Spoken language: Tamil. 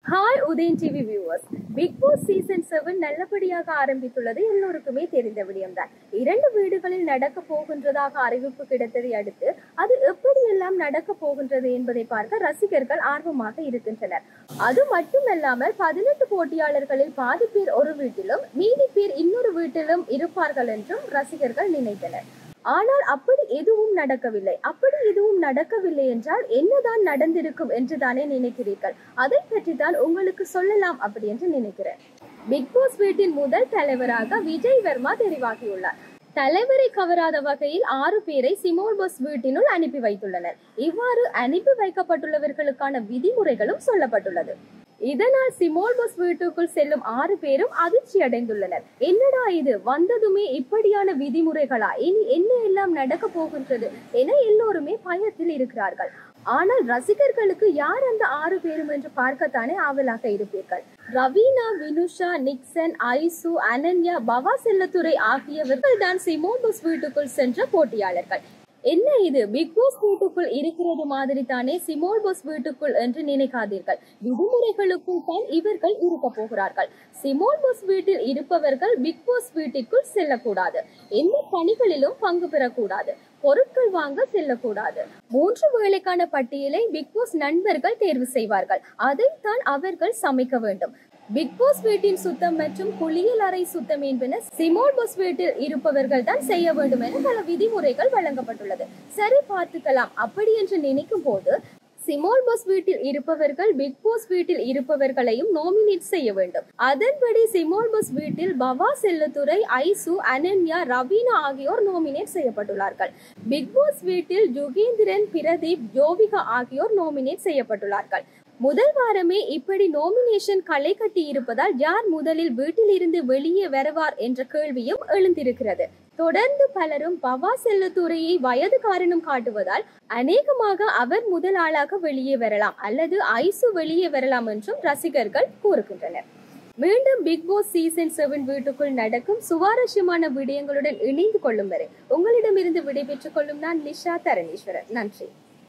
hi Udhayan TV viewers Bigg Boss season seven நல்லபடியாக ஆரம்பித்துள்ளது எல்லோருக்குமே தெரிந்த விடயம்தான் இரண்டு வீடுகளில் நடக்க போகின்றதாக அறிவிப்பு கிடைத்ததை அடுத்து அது எப்படியெல்லாம் நடக்க போகின்றது என்பதை பார்க்க ரசிகர்கள் ஆர்வமாக இருக்கின்றனர் அது மட்டுமல்லாமல் பதினெட்டு போட்டியாளர்களில் பாதி பேர் ஒரு வீட்டிலும் மீதி பேர் இன்னொரு வீட்டிலும் இருப்பார்கள் என்றும் ரசிகர்கள் நினைத்தனர் ஆனால் அப்படி எதுவும் நடக்கவில்லை அப்படி எதுவும் நடக்கவில்லை என்றால் என்னதான் நடந்திருக்கும் என்று தானே நினைக்கிறீர்கள் அதை பற்றி தான் உங்களுக்கு சொல்லலாம் அப்படி என்று நினைக்கிறேன் பிக் பாஸ் வீட்டின் முதல் தலைவராக விஜய் வர்மா தெரிவாகியுள்ளார் தலைவரை கவராத வகையில் ஆறு பேரை சிமோல் பஸ் வீட்டினுள் அனுப்பி வைத்துள்ளனர் இவ்வாறு அனுப்பி வைக்கப்பட்டுள்ளவர்களுக்கான விதிமுறைகளும் சொல்லப்பட்டுள்ளது இதனால் சிமோல் பஸ் வீட்டுக்குள் செல்லும் ஆறு பேரும் அதிர்ச்சி அடைந்துள்ளனர் என்னடா இது வந்ததுமே இப்படியான விதிமுறைகளா இனி என்ன எல்லாம் நடக்க போகின்றது என எல்லோருமே பயத்தில் இருக்கிறார்கள் ஆனால் ரசிகர்களுக்கு யார் அந்த ஆறு பேரும் என்று பார்க்கத்தானே ஆவலாக இருப்பீர்கள் ரவீனா வினுஷா நிக்சன் ஐசு அனன்யா பவா செல்லத்துறை ஆகியவர்கள் தான் சிமோன் பஸ் வீட்டுக்குள் சென்ற போட்டியாளர்கள் என்ன இது பிக் பாஸ் வீட்டுக்குள் இருக்கிறது மாதிரி தானே சிமோல் பாஸ் வீட்டுக்குள் என்று நினைக்காதீர்கள் விடுமுறைகளுக்குள் தான் இவர்கள் இருக்க போகிறார்கள் சிமோல் பாஸ் வீட்டில் இருப்பவர்கள் பிக் பாஸ் வீட்டிற்குள் செல்லக்கூடாது எந்த பணிகளிலும் பங்கு பெறக்கூடாது பொருட்கள் வாங்க செல்லக்கூடாது மூன்று வேளைக்கான பட்டியலை பிக் பாஸ் நண்பர்கள் தேர்வு செய்வார்கள் அதைத்தான் அவர்கள் சமைக்க வேண்டும் பிக் பாஸ் வீட்டின் சுத்தம் மற்றும் குளியல் அறை சுத்தம் என்பன சிமோல் பாஸ் வீட்டில் இருப்பவர்கள் தான் செய்ய வேண்டும் என பல விதிமுறைகள் வழங்கப்பட்டுள்ளது சரி பார்த்துக்கலாம் அப்படி என்று நினைக்கும் போது சிமோல் பாஸ் வீட்டில் இருப்பவர்கள் பிக் பாஸ் வீட்டில் இருப்பவர்களையும் நாமினேட் செய்ய வேண்டும் அதன்படி சிமோல் பாஸ் வீட்டில் பவா செல்லத்துறை ஐசு அனன்யா ரவீனா ஆகியோர் நாமினேட் செய்யப்பட்டுள்ளார்கள் பிக் பாஸ் வீட்டில் ஜுகேந்திரன் பிரதீப் ஜோவிகா ஆகியோர் நாமினேட் செய்யப்பட்டுள்ளார்கள் முதல் வாரமே இப்படி நோமினேஷன் களை கட்டி இருப்பதால் யார் முதலில் வீட்டில் இருந்து வெளியே வருவார் என்ற கேள்வியும் எழுந்திருக்கிறது தொடர்ந்து பலரும் பவா செல்லத்துறையை வயது காரணம் காட்டுவதால் அநேகமாக அவர் முதல் ஆளாக வெளியே வரலாம் அல்லது ஐசு வெளியே வரலாம் என்றும் ரசிகர்கள் கூறுகின்றனர் மீண்டும் பிக் பாஸ் சீசன் செவன் வீட்டுக்குள் நடக்கும் சுவாரஸ்யமான விடயங்களுடன் இணைந்து கொள்ளும் வரை உங்களிடமிருந்து விடைபெற்றுக் கொள்ளும் நான் லிஷா தரணீஸ்வரன் நன்றி